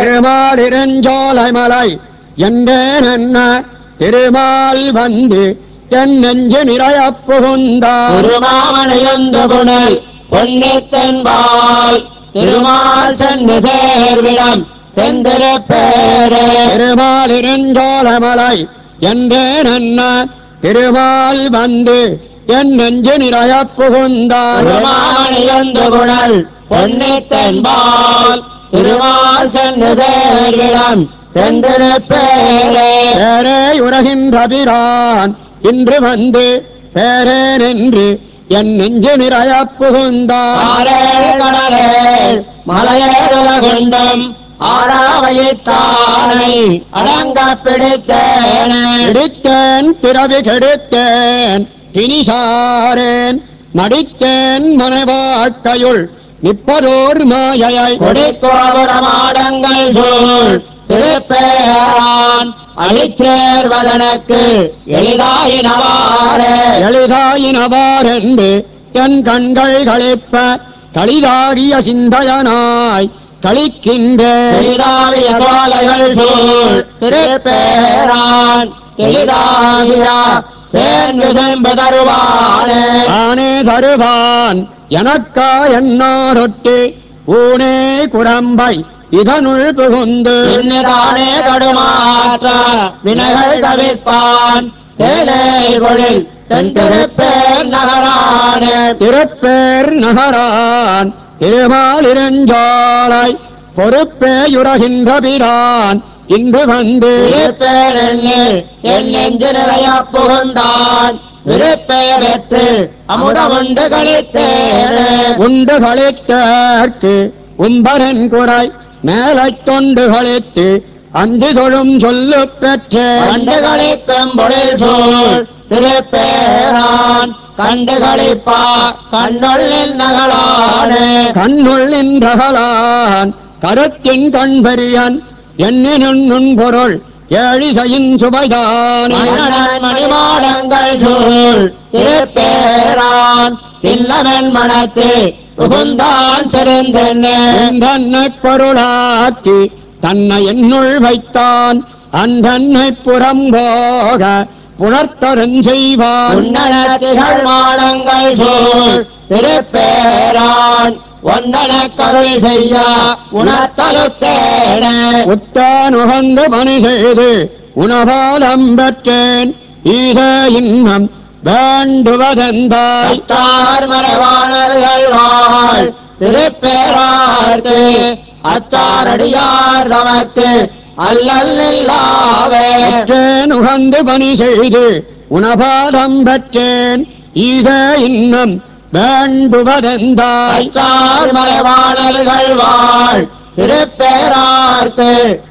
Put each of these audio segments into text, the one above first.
திருமாலிருஞ்சோலை மலை என்றேன் என்ன திருமால் வந்து என் நெஞ்சு நிறையப் புகுந்தார் திருமாமணியந்த புனல் பொன்னித்தன்பால் திருமால் சென்று சேர்விடம் தெந்திருப்பேரே திருமாலிருஞ்சோலை மலை என்றேன் என்ன திருமால் வந்து என் நெஞ்சு நிறையப் புகுந்தார் திருமாமணியந்த புனல் பொன்னித்தன்பால் திருமால் சென்று சேர்விடம் தெந்திருப்பேரே பேரே உலகின்ற பிரான் இன்று வந்து பேரே நின்று என் நெஞ்சு நிறையப் புகுந்தார் ஆரேழு கடலேள் மலையேறுலகுண்டம் ஆறாவைத்தானை அடங்க பிடித்தேனே பிடித்தேன் பிறவி கெடுத்தேன் பினிசாரேன் மடித்தேன் மனவாழ்க்கையுள் நிற்பதோர் மாயையை கொடிக்கோபுரமாடங்கள் சூழ் திருப்பேரான் அழிச்சேர்வதனக்கு எளிதாயினவாரே எளிதாயினவாரென்று என் கண்கள் களிப்ப களிதாகிய சிந்தையனாய் களிக்கின்றேன் எளிதாவிய சோலைகள் சூழ் திருப்பேரான் எளிதாகிய சேர்ந்து செம்பு தருவானே ஆனே தருவான் எனக்கா என்னாரொட்டு ஊனே குரம்பை இதனுள் புகுந்து பின்னிதானே கடுமாற்ற வினைகள் தவிர்ப்பான் தேனை பொழில் தென் திருப்பேர் நகரானே திருப்பேர் நகரான் திருமாலிருஞ்சாலை பொறுப்பேயுறகின்ற பிரான் இன்று வந்து திருப்பேரெண்ணில் என் நெஞ்சு நிறைய புகுந்தான் விருப்பெயர் பெற்று அமுதமுண்டு கழித்தேனே உண்டு களித்தற்கு உம்பரன் குறை மேலைத் தொண்டு களித்து அஞ்சு தொழும் சொல்லு பெற்றேன் கண்டுகளிக்கும் பொழில் சூழ் திருப்பேரான் கண்டுகளிப்பா கண்ணுள்ளில் நகலானே கண்ணுள் நின்றகலான் கருத்தின் கண்பெரியன் எண்ணினும் நுண்பொருள் ஏழிசையின் சுவைதானே மன்னன் மணிமாடங்கள் சூழ் திருப்பேரான் தில்லவன் மனத்து புகுந்தான் சிறந்தென்னே தன்னை பொருளாக்கி தன்னை என்னுள் வைத்தான் அந்தன்னை புறம்போக புணர்த்தரன் செய்வான் உன்னணத்திகள் மாடங்கள் சூழ் திருப்பேரான் ஒன்னன கருள் செய்ய உணர்த்தலுத்தேனே உத்தான் உகந்த பணி செய்து உணவாலம் பெற்றேன் ஈக இன்னம் வேண்டுவதெந்தாய் அத்தார் மறைவாணர்கள் வாழ் திருப்பேரார்க்கு அத்தாரடியார் தமக்கு அல்லல் இல்லாவே பெற்றேன் உகந்து பணி செய்து உணவாலம் பெற்றேன் ஈக இன்னம் வேண்டுவதெந்தாய் அத்தார் மறைவாணர்கள் வாழ் திருப்பேரார்க்கு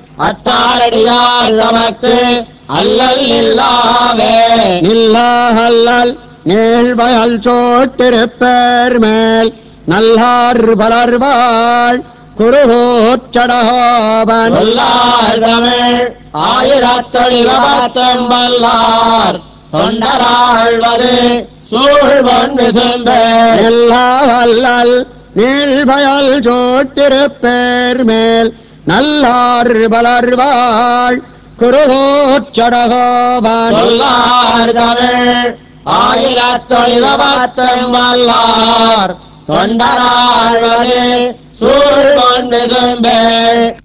அத்தாரடியார் தமக்கு அல்லல் இல்லாவே நில்லாஹல்லல் நீள்வயல் சோட்டிருப்பேர் மேல் நல்லார் பலர்வாள் குருகோச்சடகோபன் சொல்லார் தமிழ் ஆயிரத்தொழிவத்தம் வல்லார் தொண்டராழ்வது சூழ்வன் விசும்பேர் நில்லாஹல்லல் நீள்வயல் சோட்டிருப்பேர் மேல் நல்லார் பலர்வாள் குருகோச்சடகோபன் சொல்லார் தமிழ் ஆயிரத்தொழிவத்தம் வல்லார் தொண்டராழ்வது சூழ்வன் விசும்பேர்